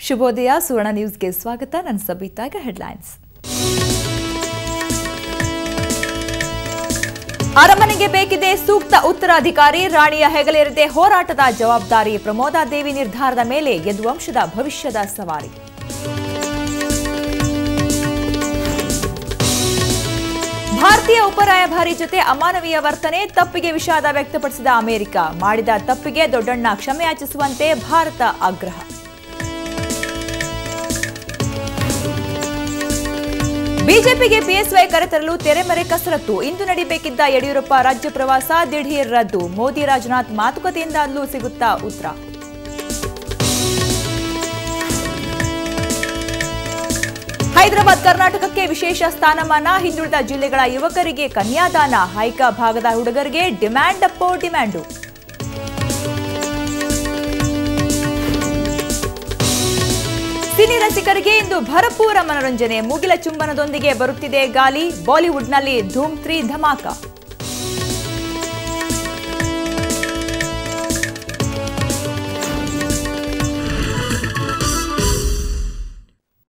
ಶುಭೋದಯ ಸುವರ್ಣ ನ್ಯೂಸ್ಗೆ ಸ್ವಾಗತ ನನ್ನ ಸಬಿತಾಗ ಹೆಡ್ಲೈನ್ಸ್ ಅರಮನೆಗೆ ಬೇಕಿದೆ ಸೂಕ್ತ ಉತ್ತರಾಧಿಕಾರಿ ರಾಣಿಯ ಹೆಗಲೇರಿದೆ ಹೋರಾಟದ ಜವಾಬ್ದಾರಿ ಪ್ರಮೋದಾದೇವಿ ನಿರ್ಧಾರದ ಮೇಲೆ ಯದುವಂಶದ ಭವಿಷ್ಯದ ಸವಾರಿ ಭಾರತೀಯ ಉಪರಾಯಭಾರಿ ಜೊತೆ ಅಮಾನವೀಯ ವರ್ತನೆ ತಪ್ಪಿಗೆ ವಿಷಾದ ವ್ಯಕ್ತಪಡಿಸಿದ ಅಮೆರಿಕ ಮಾಡಿದ ತಪ್ಪಿಗೆ ದೊಡ್ಡಣ್ಣ ಕ್ಷಮೆಯಾಚಿಸುವಂತೆ ಭಾರತ ಆಗ್ರಹ ಬಿಜೆಪಿಗೆ ಬಿಎಸ್ವೈ ಕರೆತರಲು ತೆರೆಮರೆ ಕಸರತ್ತು ಇಂದು ನಡೀಬೇಕಿದ್ದ ಯಡಿಯೂರಪ್ಪ ರಾಜ್ಯ ಪ್ರವಾಸ ದಿಢೀರ್ ರದ್ದು ಮೋದಿ ರಾಜನಾಥ್ ಮಾತುಕತೆಯಿಂದಲೂ ಸಿಗುತ್ತಾ ಉತ್ತರ ಹೈದರಾಬಾದ್ ಕರ್ನಾಟಕಕ್ಕೆ ವಿಶೇಷ ಸ್ಥಾನಮಾನ ಹಿಂದುಳಿದ ಜಿಲ್ಲೆಗಳ ಯುವಕರಿಗೆ ಕನ್ಯಾದಾನ ಹೈಕ ಭಾಗದ ಹುಡುಗರಿಗೆ ಡಿಮ್ಯಾಂಡ್ ಅಪ್ಪೋ ಡಿಮ್ಯಾಂಡು ಸಿನಿ ರಸಿಕರಿಗೆ ಇಂದು ಭರಪೂರ ಮನೋರಂಜನೆ ಮುಗಿಲ ಚುಂಬನದೊಂದಿಗೆ ಬರುತ್ತಿದೆ ಗಾಲಿ ಬಾಲಿವುಡ್ನಲ್ಲಿ ಧೂಮ್ ತ್ರೀ ಧಮಾಕ